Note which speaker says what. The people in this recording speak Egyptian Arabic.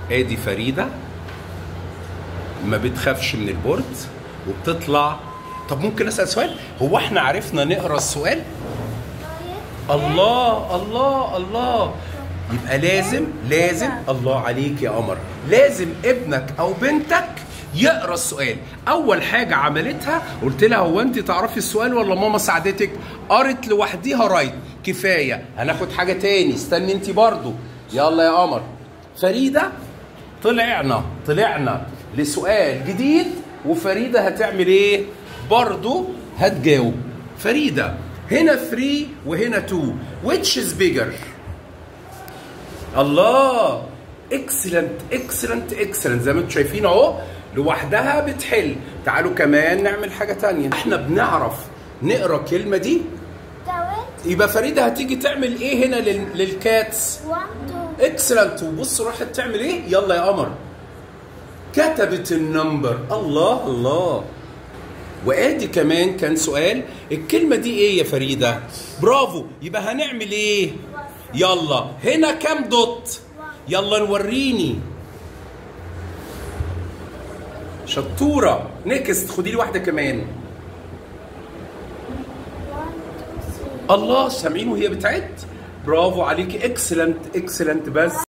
Speaker 1: ادي فريده ما بتخافش من البورد وبتطلع طب ممكن اسال سؤال هو احنا عرفنا نقرا السؤال الله الله الله يبقى لازم لازم الله عليك يا قمر لازم ابنك او بنتك يقرا السؤال اول حاجه عملتها قلت لها هو انت تعرفي السؤال ولا ماما ساعدتك قرت لوحديها رايت كفايه هناخد حاجه تاني استني انت برضو يلا يا قمر فريده طلعنا طلعنا لسؤال جديد وفريده هتعمل ايه برضو هتجاوب فريده هنا 3 وهنا 2 which is bigger الله اكسلنت اكسلنت اكسلنت زي ما انتم شايفين اهو لوحدها بتحل تعالوا كمان نعمل حاجه تانية احنا بنعرف نقرا الكلمه دي
Speaker 2: دوت
Speaker 1: يبقى فريده هتيجي تعمل ايه هنا لل- للكاتس
Speaker 2: 1 2
Speaker 1: اكسلنت وبص راحت تعمل ايه يلا يا قمر كتبت النمبر الله الله وادي كمان كان سؤال الكلمه دي ايه يا فريده برافو يبقى هنعمل ايه يلا هنا كام دوت يلا نوريني شطوره نكست خدي لي واحده كمان
Speaker 2: 1 2 3
Speaker 1: الله سامعين وهي بتعد برافو عليكي اكسلنت اكسلنت بس